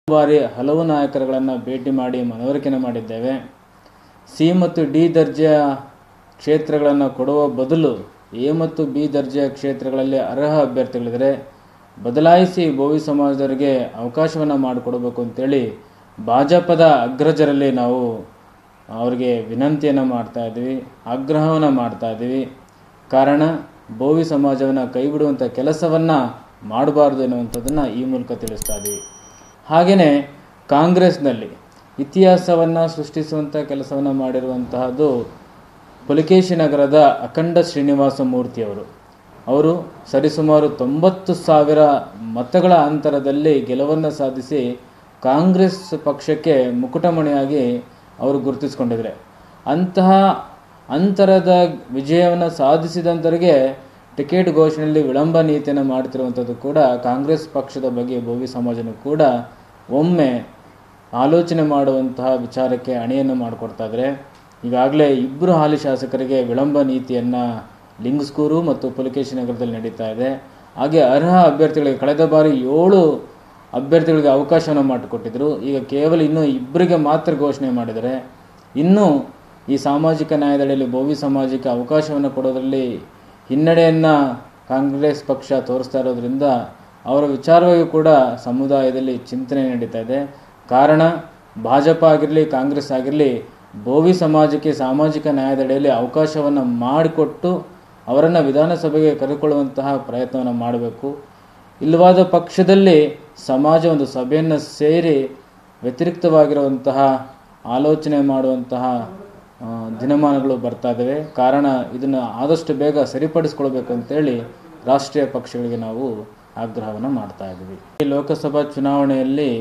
ಬಾರಿ ಹಲವು ನಾಯಕರುಗಳನ್ನು ಭೇಟಿ ಮಾಡಿ ಮನವರಿಕೆಯನ್ನು ಮಾಡಿದ್ದೇವೆ ಸಿ ಮತ್ತು ಡಿ ದರ್ಜೆಯ ಕ್ಷೇತ್ರಗಳನ್ನು ಕೊಡುವ ಬದಲು ಎ ಮತ್ತು ಬಿ ದರ್ಜೆಯ ಕ್ಷೇತ್ರಗಳಲ್ಲಿ ಅರ್ಹ ಅಭ್ಯರ್ಥಿಗಳಿದ್ದರೆ ಬದಲಾಯಿಸಿ ಬೋವಿ ಸಮಾಜದವರಿಗೆ ಅವಕಾಶವನ್ನು ಮಾಡಿಕೊಡಬೇಕು ಅಂತೇಳಿ ಭಾಜಪದ ಅಗ್ರಜರಲ್ಲಿ ನಾವು ಅವರಿಗೆ ವಿನಂತಿಯನ್ನು ಮಾಡ್ತಾ ಇದ್ದೀವಿ ಆಗ್ರಹವನ್ನು ಮಾಡ್ತಾ ಇದ್ದೀವಿ ಕಾರಣ ಬೋವಿ ಸಮಾಜವನ್ನು ಕೈಬಿಡುವಂಥ ಕೆಲಸವನ್ನು ಮಾಡಬಾರ್ದು ಎನ್ನುವಂಥದ್ದನ್ನು ಈ ಮೂಲಕ ತಿಳಿಸ್ತಾ ಇದ್ದೀವಿ ಹಾಗೆಯೇ ಕಾಂಗ್ರೆಸ್ನಲ್ಲಿ ಇತಿಹಾಸವನ್ನು ಸೃಷ್ಟಿಸುವಂಥ ಕೆಲಸವನ್ನು ಮಾಡಿರುವಂತಹದ್ದು ಪುಲಿಕೇಶಿ ನಗರದ ಅಖಂಡ ಶ್ರೀನಿವಾಸ ಮೂರ್ತಿಯವರು ಅವರು ಸರಿಸುಮಾರು ತೊಂಬತ್ತು ಸಾವಿರ ಮತಗಳ ಅಂತರದಲ್ಲಿ ಗೆಲುವನ್ನು ಸಾಧಿಸಿ ಕಾಂಗ್ರೆಸ್ ಪಕ್ಷಕ್ಕೆ ಮುಕುಟಮಣಿಯಾಗಿ ಅವರು ಗುರುತಿಸಿಕೊಂಡಿದ್ದಾರೆ ಅಂತಹ ಅಂತರದ ವಿಜಯವನ್ನು ಸಾಧಿಸಿದಂಥವರಿಗೆ ಟಿಕೆಟ್ ಘೋಷಣೆಯಲ್ಲಿ ವಿಳಂಬ ನೀತಿಯನ್ನು ಮಾಡ್ತಿರುವಂಥದ್ದು ಕೂಡ ಕಾಂಗ್ರೆಸ್ ಪಕ್ಷದ ಬಗ್ಗೆ ಬೋವಿ ಸಮಾಜನೂ ಕೂಡ ಒಮ್ಮೆ ಆಲೋಚನೆ ಮಾಡುವಂತಹ ವಿಚಾರಕ್ಕೆ ಅಣಿಯನ್ನು ಮಾಡಿಕೊಡ್ತಾ ಇದ್ದಾರೆ ಈಗಾಗಲೇ ಇಬ್ಬರು ಹಾಲಿ ಶಾಸಕರಿಗೆ ವಿಳಂಬ ನೀತಿಯನ್ನು ಲಿಂಗಸ್ಕೂರು ಮತ್ತು ಪುಲಕೇಶಿ ನಗರದಲ್ಲಿ ನಡೀತಾ ಇದೆ ಹಾಗೆ ಅರ್ಹ ಅಭ್ಯರ್ಥಿಗಳಿಗೆ ಕಳೆದ ಬಾರಿ ಏಳು ಅಭ್ಯರ್ಥಿಗಳಿಗೆ ಅವಕಾಶವನ್ನು ಮಾಡಿಕೊಟ್ಟಿದ್ರು ಈಗ ಕೇವಲ ಇನ್ನೂ ಇಬ್ಬರಿಗೆ ಮಾತ್ರ ಘೋಷಣೆ ಮಾಡಿದ್ದಾರೆ ಇನ್ನೂ ಈ ಸಾಮಾಜಿಕ ನ್ಯಾಯದಡಿಯಲ್ಲಿ ಬೋವಿ ಸಮಾಜಕ್ಕೆ ಅವಕಾಶವನ್ನು ಕೊಡೋದರಲ್ಲಿ ಹಿನ್ನಡೆಯನ್ನು ಕಾಂಗ್ರೆಸ್ ಪಕ್ಷ ತೋರಿಸ್ತಾ ಇರೋದ್ರಿಂದ ಅವರ ವಿಚಾರವಾಗಿ ಕೂಡ ಸಮುದಾಯದಲ್ಲಿ ಚಿಂತನೆ ನಡೀತಾ ಇದೆ ಕಾರಣ ಭಾಜಪ ಆಗಿರಲಿ ಕಾಂಗ್ರೆಸ್ ಆಗಿರಲಿ ಬೋವಿ ಸಮಾಜಕ್ಕೆ ಸಾಮಾಜಿಕ ನ್ಯಾಯದಡಿಯಲ್ಲಿ ಅವಕಾಶವನ್ನು ಮಾಡಿಕೊಟ್ಟು ಅವರನ್ನು ವಿಧಾನಸಭೆಗೆ ಕರೆದುಕೊಳ್ಳುವಂತಹ ಪ್ರಯತ್ನವನ್ನು ಮಾಡಬೇಕು ಇಲ್ಲವಾದ ಪಕ್ಷದಲ್ಲಿ ಸಮಾಜ ಒಂದು ಸಭೆಯನ್ನು ಸೇರಿ ವ್ಯತಿರಿಕ್ತವಾಗಿರುವಂತಹ ಆಲೋಚನೆ ಮಾಡುವಂತಹ ಆ, ದಿನಮಾನಗಳು ಬರ್ತಾ ಇದ್ದಾವೆ ಕಾರಣ ಇದನ್ನು ಆದಷ್ಟು ಬೇಗ ಸರಿಪಡಿಸ್ಕೊಳ್ಬೇಕು ಅಂತೇಳಿ ರಾಷ್ಟ್ರೀಯ ಪಕ್ಷಗಳಿಗೆ ನಾವು ಆಗ್ರಹವನ್ನು ಮಾಡ್ತಾ ಇದ್ದೀವಿ ಈ ಲೋಕಸಭಾ ಚುನಾವಣೆಯಲ್ಲಿ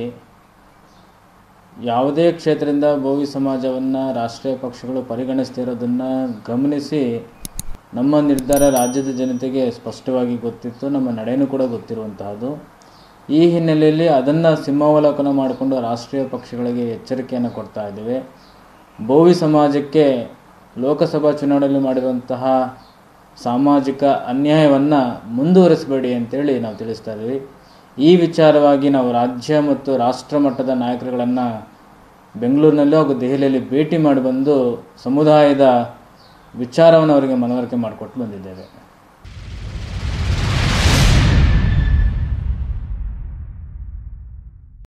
ಯಾವುದೇ ಕ್ಷೇತ್ರದಿಂದ ಬೋವಿ ಸಮಾಜವನ್ನು ರಾಷ್ಟ್ರೀಯ ಪಕ್ಷಗಳು ಪರಿಗಣಿಸ್ತಿರೋದನ್ನು ಗಮನಿಸಿ ನಮ್ಮ ನಿರ್ಧಾರ ರಾಜ್ಯದ ಜನತೆಗೆ ಸ್ಪಷ್ಟವಾಗಿ ಗೊತ್ತಿತ್ತು ನಮ್ಮ ನಡೆಯೂ ಕೂಡ ಗೊತ್ತಿರುವಂತಹದ್ದು ಈ ಹಿನ್ನೆಲೆಯಲ್ಲಿ ಅದನ್ನು ಸಿಂಹಾವಲೋಕನ ಮಾಡಿಕೊಂಡು ರಾಷ್ಟ್ರೀಯ ಪಕ್ಷಗಳಿಗೆ ಎಚ್ಚರಿಕೆಯನ್ನು ಕೊಡ್ತಾ ಇದ್ದೇವೆ ಬೋವಿ ಸಮಾಜಕ್ಕೆ ಲೋಕಸಭಾ ಚುನಾವಣೆಯಲ್ಲಿ ಮಾಡಿರುವಂತಹ ಸಾಮಾಜಿಕ ಅನ್ಯಾಯವನ್ನು ಮುಂದುವರಿಸಬೇಡಿ ಅಂತೇಳಿ ನಾವು ತಿಳಿಸ್ತಾ ಇದ್ದೀವಿ ಈ ವಿಚಾರವಾಗಿ ನಾವು ರಾಜ್ಯ ಮತ್ತು ರಾಷ್ಟ್ರ ಮಟ್ಟದ ನಾಯಕರುಗಳನ್ನು ಬೆಂಗಳೂರಿನಲ್ಲೂ ಹಾಗೂ ದೆಹಲಿಯಲ್ಲಿ ಭೇಟಿ ಮಾಡಿ ಬಂದು ಸಮುದಾಯದ ವಿಚಾರವನ್ನು ಅವರಿಗೆ ಮನವರಿಕೆ ಮಾಡಿಕೊಟ್ಟು ಬಂದಿದ್ದೇವೆ